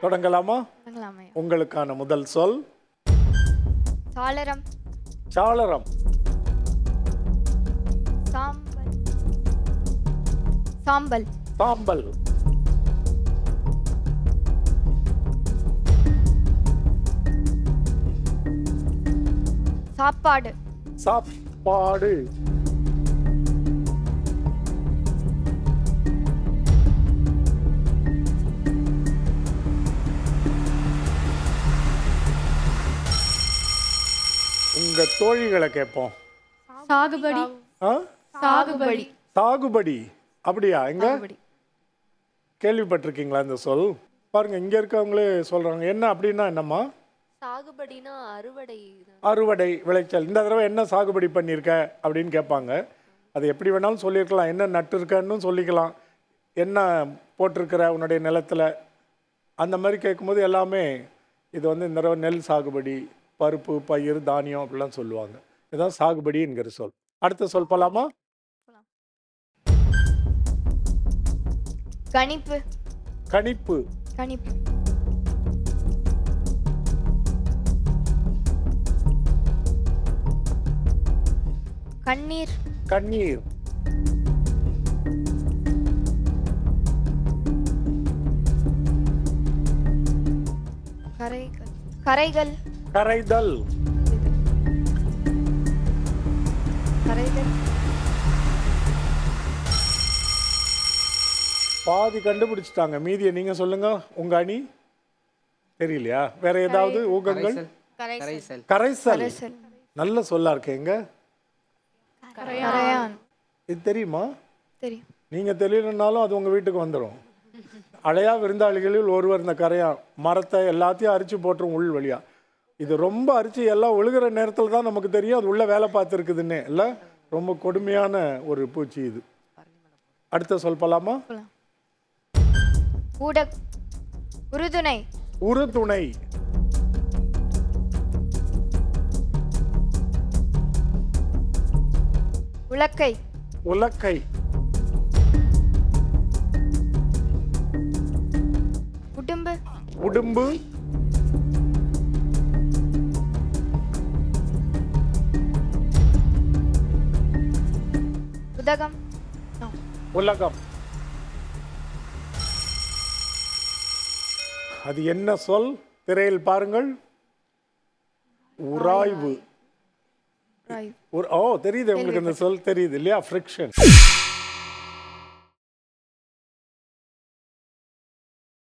தொடங்கலாமா தொடங்கலாமே உங்களுக்கான முதல் சொல் சாளரம் சாளரம் சாம்பல் சாம்பல் சாம்பல் சாப்பாடு சாப்பாடு உங்க தோழிகளை கேட்போம் சாகுபடி ஆ? சாகுபடி சாகுபடி அப்படியா எங்க சாகுபடி கேள்விப்பட்டிருக்கீங்களா இந்த சொல் பாருங்க இங்க இருக்கவங்களே சொல்றாங்க என்ன அப்படின்னா என்னம்மா சாகுபடினா அறுவடை தான். அறுவடை விளைச்சல் இந்த தடவை என்ன சாகுபடி பண்ணியிருக்க அப்படின்னு கேட்பாங்க அது எப்படி வேணாலும் சொல்லியிருக்கலாம் என்ன நட்டுருக்கன்னு சொல்லிக்கலாம் என்ன போட்டிருக்கிற உன்னுடைய நிலத்துல அந்த மாதிரி கேட்கும்போது எல்லாமே இது வந்து இந்த தடவை நெல் சாகுபடி பருப்பு பயிர் தானியம் அப்படிலாம் சொல்லுவாங்க இதுதான் சாகுபடிங்கிற சொல் அடுத்த சொல் போலாமா கணிப்பு கணிப்பு கணிப்பு கண்ணீர் கண்ணீர் கரைகள் கரைகள் கரைதல் கரைகள் பாதி கண்டுபிடிச்சிட்டாங்க மீதியை நீங்க சொல்லுங்க உங்க அணி தெரியலையா வேற ஏதாவது ஊகங்கள் கரைசல் கரைசல் கரைசல் நல்ல சொல்லா இருக்கேங்க கரையான் இது தெரியுமா தெரியும் நீங்க தெரியலனாலும் அது உங்க வீட்டுக்கு வந்துடும் அழையா விருந்தாளிகளில் ஒருவர் இந்த கரையான் மரத்தை எல்லாத்தையும் அரிச்சு போட்டுரும் உள் வழியா இது ரொம்ப அரிச்சு எல்லாம் ஒழுகுற நேரத்தில் தான் நமக்கு தெரியும் அது உள்ள வேலை பார்த்துருக்குதுன்னு இல்லை ரொம்ப கொடுமையான ஒரு பூச்சி இது அடுத்த சொல் போலாமா ஊட உறுதுணை உறுதுணை உலக்கை உலக்கை உடும்பு உடும்பு உதகம் No. உலகம் அது என்ன சொல் திரையில் பாருங்கள் உராய்வு Right. ஒரு ஓ தெரியுது உங்களுக்கு இந்த சொல் தெரியுது இல்லையா ஃப்ரிக்ஷன்